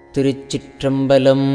திருச்சிற்றம்பலம்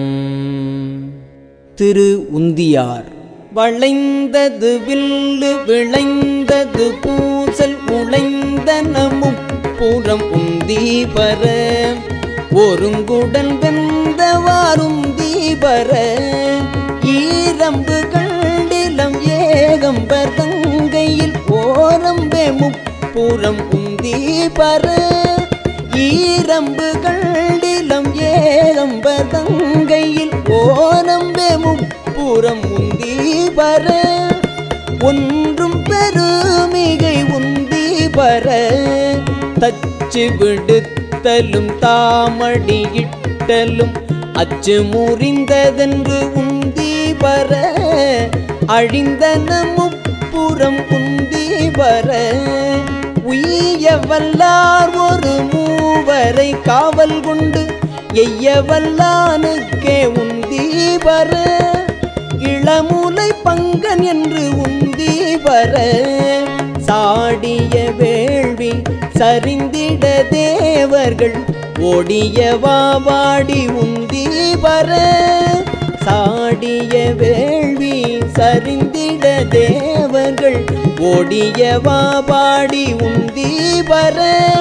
திரு உந்தியார் வளைந்தது வில்லு விளைந்தது பூசல் உழைந்தன முப்புறம் உந்தி பர ஒருங்குடன் வெந்தவாறும் தீபர ஈரம்பு கண்டிலம் ஏகம்பர் தங்கையில் ஓரம்பே முப்புறம் உந்தி பர ஈரம்பு கண்டிலம் ஏகம்பர் தங்கையில் ஓரம்பே முப்புறம் உந்தி பர ஒன்றும் பெருமிகை உந்தி பர தச்சு விடுத்தலும் தாமடியிட்டலும் அச்சு முறிந்ததென்று உந்தி பர அழிந்தன முப்புறம் உந்தி பர உய்ய வல்லார் ஒரு மூவரை காவல் கொண்டு எய்ய வல்லானுக்கே உந்தி பர இளமுலை பங்கன் என்று உந்தி வர சாடிய வேள்வி சரிந்திட தேவர்கள் ஓடிய வாடி உந்தி வர சாடிய வேள்வி சரிந்திட தேவர்கள் ஓடிய வாடி உந்தி வர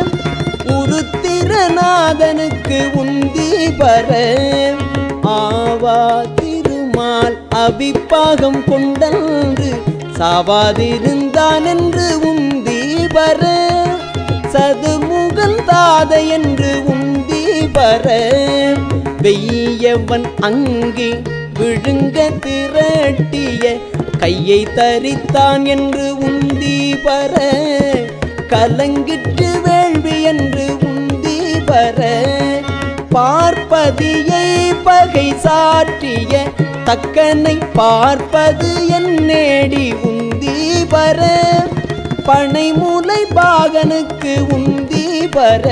உருத்திரநாதனுக்கு உந்தி வர ஆவா திருமால் அபிப்பாகம் கொண்டன்று சாவாதிருந்தான் என்று உந்தி வர சதுமுகல் தாத என்று உந்தி வர வெய்யவன் அங்கே விழுங்க திரட்டிய கையை தரித்தான் என்று உந்தி வர கலங்கிற்று வேள்வி என்று உந்தி வர பார்ப்பதியை பகை சாற்றிய தக்கனை பார்ப்பது என் நேடி உந்தி வர பனைமூலை பாகனுக்கு உந்தி வர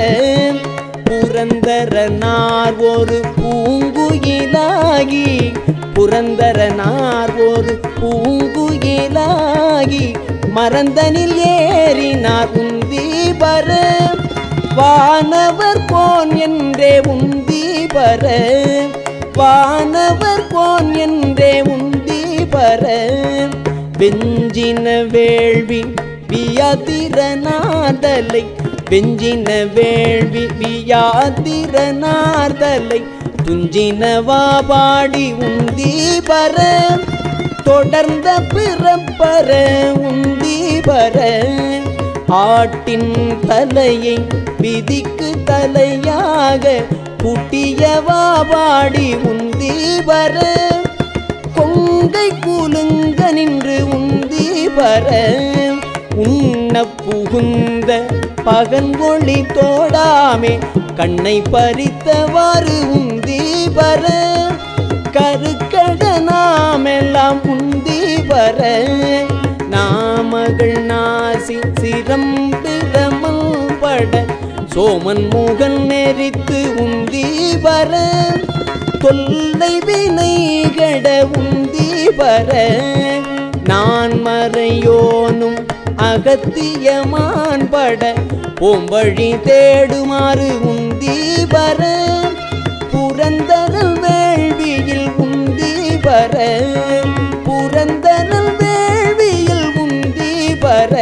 புரந்தரனார் ஒரு பூங்குயிலாகி புரந்தரனார் ஒரு பூங்குயிலாகி மறந்தனில் ஏறினார் உந்தி வர வானவர் போன் என்றே உந்தி வர வானவர் போன் என்றே உந்தி வர வெஞ்சின வேள்வி வியாதிரநாதலை வெஞ்சின வேள்வி வியாதிரநாதலை துஞ்சின வாபாடி உந்தி பர தொடர்ந்த பிறப்பர உந்தி பர ஆட்டின் தலையை விதிக்கு தலையாக குட்டிய வாபாடி உந்தி வர கொங்கை கூலுங்க நின்று உந்தி வர உண்ண புகுந்த பகன் ஒளி தோடாமே கண்ணை பறித்தவாறு உந்தி வர கருக்கட நாமெல்லாம் உந்தி வர நாமகள் நாசி சிரம்பிரமல் பட சோமன் முகன் நெறித்து உந்தி வர தொல்லை வினை கட உந்தி வர நான் மறையோனும் அகத்தியமான் பட பூம்பழி தேடுமாறு உந்தி வர புரந்தரல் வேள்வியில் உந்தி வர புரந்தரல் வேள்வியில் உந்தி வர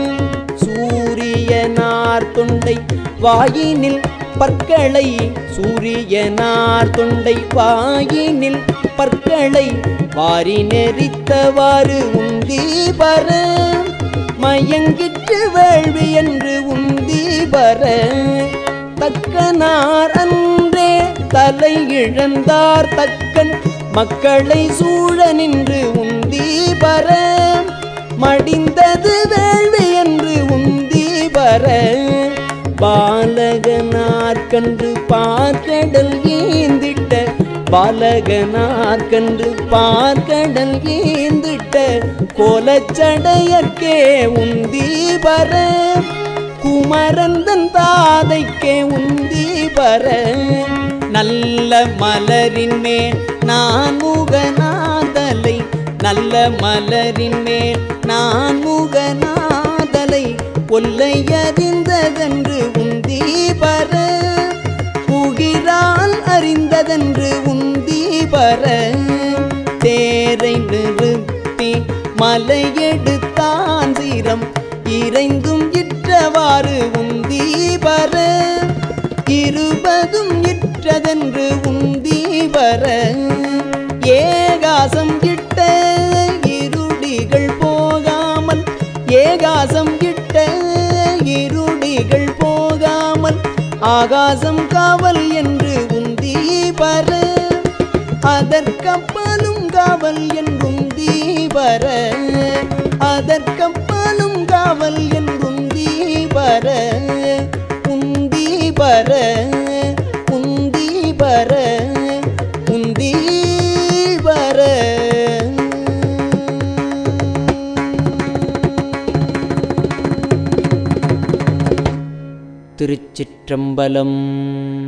சூரியனார் தொண்டை வாயினில் பற்களை சூரியனார் தொண்டை வாயினில் பற்களை வாரி நெறித்தவாறு உந்தி வர மயங்கிற்று வேள்வி என்று உந்தி வர தக்கனார் அன்றே தலை இழந்தார் தக்கன் மக்களை சூழ நின்று உந்தி வர மடிந்தது வேள்வி என்று உந்தி வர பாலகனார்கன்று பார்க்கடல் ஏந்திட்ட பாலகனார்கன்று பார்க்கடல் ஏந்திட்ட கோலச்சடையற்கே உந்தி வர குமரந்தன் தாதைக்கே உந்தி வர நல்ல மலரின் மேல் நான் முகநாதலை நல்ல மலரின் மேல் நான் முகநாதலை கொல்லையறிந்ததென்று உந்தி பர புகிறால் அறிந்த வர தேரை நிறுத்தி மலையெடுத்தான் சீரம் இறைந்தும் இற்றவாறு உந்தி வர இருபதும் இற்றதென்று உந்தி வர ஏகாசம் இட்ட இருடிகள் போகாமல் ஏகாசம் இட்ட இருடிகள் போகாமல் ஆகாசம் காவல் என்று உந்தி வர அதற்கப்பாலும் காவல் என்றும் தீவர அதற்கப்பாலும் காவல் என்றும் தீவர உந்தி வர உந்தி வர உந்தி வர திருச்சிற்றம்பலம்